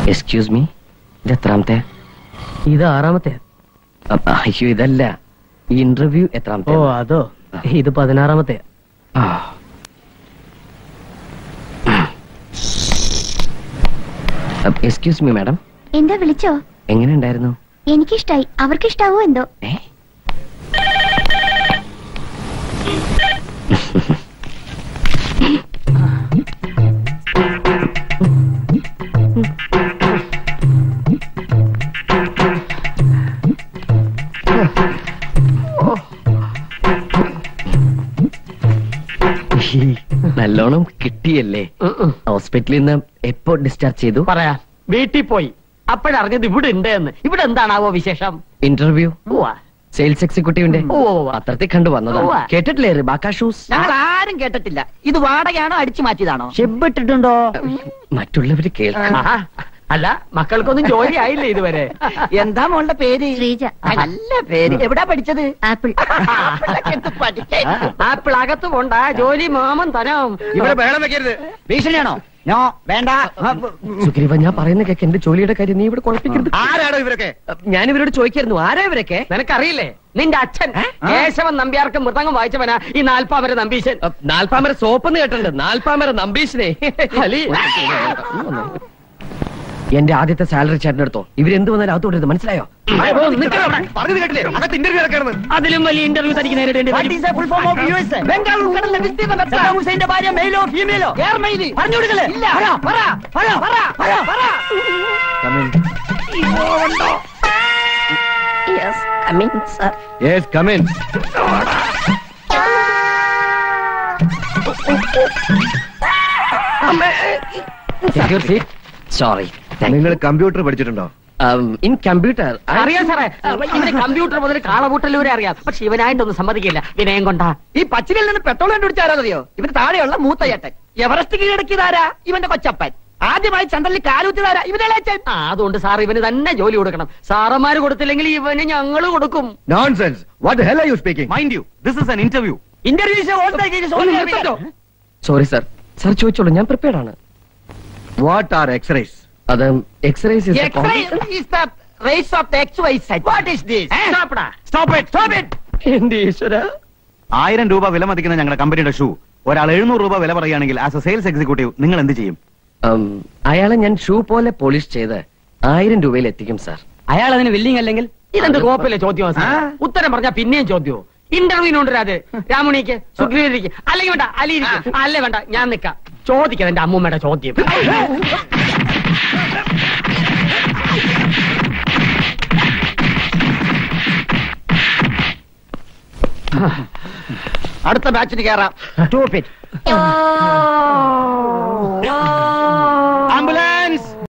Excuse me ഇത് എത്രാമത്തെ ഇത് ആറാമത്തെ അ- അയ്യോ ഇതല്ല ഈ ഇന്റർവ്യൂ ഓ എത്രാമത്തെ അതോ ഇത് പതിനാറാമത്തെ എക്സ്ക്യൂസ് മീ മാഡം എന്താ വിളിച്ചോ എങ്ങനെ ഉണ്ടായിരുന്നു എനിക്കിഷ്ടായി അവർക്കിഷ്ടാവോ എന്തോ ഏ നല്ലോണം കിട്ടിയല്ലേ ഹോസ്പിറ്റലിൽ നിന്ന് എപ്പോ ഡിസ്ചാർജ് ചെയ്തു പറയാ വീട്ടിൽ പോയി അപ്പോഴറിഞ്ഞത് ഇവിടെ ഉണ്ട് എന്ന് ഇവിടെ എന്താണാവോ വിശേഷം ഇന്റർവ്യൂ ഉവ്വ. സെയിൽസ് എക്സിക്യൂട്ടീവിന്റെ ഉവ്വ. പത്രത്തിൽ കണ്ടു വന്നതാ ഉവ്വ. കേട്ടിട്ടില്ലേ റിബാക്ക ഷൂസ് ഞങ്ങൾ ആരും കേട്ടിട്ടില്ല ഇത് വാടകയാണോ അടിച്ചു മാറ്റിയതാണോ ഷിബ് ഇട്ടിട്ടുണ്ടോ മറ്റുള്ളവര് കേൾക്കണം ആഹാ. അല്ല മക്കൾക്കൊന്നും ജോലി ആയില്ല ഇതുവരെ എന്താ മോളുടെ പേര് ശ്രീജ നല്ല പേര് എവിടാ പഠിച്ചത് ആപ്പിൾ ആപ്പിളൊക്കെ എടുത്ത് പഠിക്കാൻ. ആപ്പിൾ അകത്ത് പോണ്ട ജോലി മാമൻ തരാം ഇവിടെ ബഹളം വെക്കരുത് ഭീഷണിയാണോ നോ വേണ്ട സുഗ്രീവ ഞാൻ പറയുന്ന കേക്ക് എന്റെ ജോലിയുടെ കാര്യം നീ ഇവിടെ കുഴപ്പിക്കരുത് ആരാടോ ഇവരൊക്കെ ഞാൻ ഇവരോട് ചോദിക്കായിരുന്നു ആരാ ഇവരൊക്കെ നിനക്കറിയില്ലേ നിന്റെ അച്ഛൻ കേശവൻ നമ്പ്യാർക്ക് മൃദംഗം വായിച്ചവനാ ഈ നാൽപ്പാമര നമ്പീശൻ നാൽപ്പാമര സോപ്പെന്ന് കേട്ടിട്ടുണ്ട് നാൽപ്പാമര നമ്പീശനെ അലി. എന്റെ ആദ്യത്തെ സാലറി ചേട്ടൻ എടുത്തോ ഇവരെന്ത് വന്നാലും അകത്തോട്ടരുത് മനസ്സിലായോ നിൽക്കണം അവിടെ. പറഞ്ഞത് കേട്ടില്ലേ അകത്ത് ഇന്റർവ്യൂ നടക്കണമെന്ന് അതിലും വലിയ ഇന്റർവ്യൂ തനിക്ക് നേരിടേണ്ടി What വരും. is the full form of US? Bengal ഉൾക്കടലിലെ വിസ്തീർണ്ണ സദ്ദാം ഹുസൈന്റെ ഭാര്യ മെയിലോ ഫീമെയിലോ എയർ മെയിൽ പറഞ്ഞു കൊടുക്കല് ഇല്ല പറ പറ പറ പറ പറ പറ yes coming sir yes come in sorry നിങ്ങൾ കമ്പ്യൂട്ടർ പഠിച്ചിട്ടുണ്ടോ ഇൻ കമ്പ്യൂട്ടർ അറിയാം സാറേ ഇവന് കമ്പ്യൂട്ടർ മുതൽ കാളകൂട്ടലൂരെ അറിയാം പക്ഷെ ഇവനായിട്ടൊന്നും സമ്മതിക്കില്ല വിനയം കൊണ്ടാ ഈ പച്ചിലിൽ നിന്ന് പെട്രോൾ കണ്ടുപിടിച്ചാരറിയോ ഇവന് താഴെയുള്ള മൂത്ത ചേട്ടൻ എവറസ്റ്റ് കീഴടക്കിയതാരാ ഇവന്റെ കൊച്ചപ്പൻ ആദ്യമായി ചന്ദ്രനിൽ കാലുത്തിയതാരാ ഇവനെ ഇളയച്ചൻ. ആ അതുകൊണ്ട് സാർ ഇവന് തന്നെ ജോലി കൊടുക്കണം സാറന്മാര് കൊടുത്തില്ലെങ്കിൽ ഇവന് ഞങ്ങള് കൊടുക്കും nonsense what hell are you speaking mind you this is an interview interview is all that it is only a video. Sorry sir sir ചോദിച്ചോളൂ ഞാൻ പ്രിപ്പയർഡ് ആണ് വാട്ട് ആർ എക്സ്റേസ് അത് X-rays X-ray is the rays of the XYZ. What is this? Stop ടാ. Stop it! Stop it! എന്റെ ഈശ്വര ആയിരം രൂപ വില മതിക്കുന്ന ഞങ്ങളുടെ കമ്പനിയുടെ ഷൂ ഒരാൾ എഴുന്നൂറ് രൂപ വില പറയുകയാണെങ്കിൽ ആസ് എ സെയിൽസ് എക്സിക്യൂട്ടീവ് നിങ്ങൾ എന്ത് ചെയ്യും ഉം, അയാളെ ഞാൻ ഷൂ പോലെ പോളിഷ് ചെയ്ത് ആയിരം രൂപയിൽ എത്തിക്കും സാർ അയാൾ അതിന് വില്ലിങ് അല്ലെങ്കിൽ ഇതെന്ത് കോപ്പിലെ ചോദ്യം ഉത്തരം പറഞ്ഞാ പിന്നെയും ചോദ്യം ഇന്റർവ്യൂവിനുണ്ട് അത് രാമുണിക്ക് സുഗ്രീവരിക്ക് അല്ലെങ്കിൽ വേണ്ട അലിയിരിക്കും അല്ലേ വേണ്ട ഞാൻ നിക്കാം ചോദിക്കാം എന്റെ അമ്മൂമ്മയുടെ ചോദ്യം അടുത്ത ബാച്ചിന് കയറാം Stupid.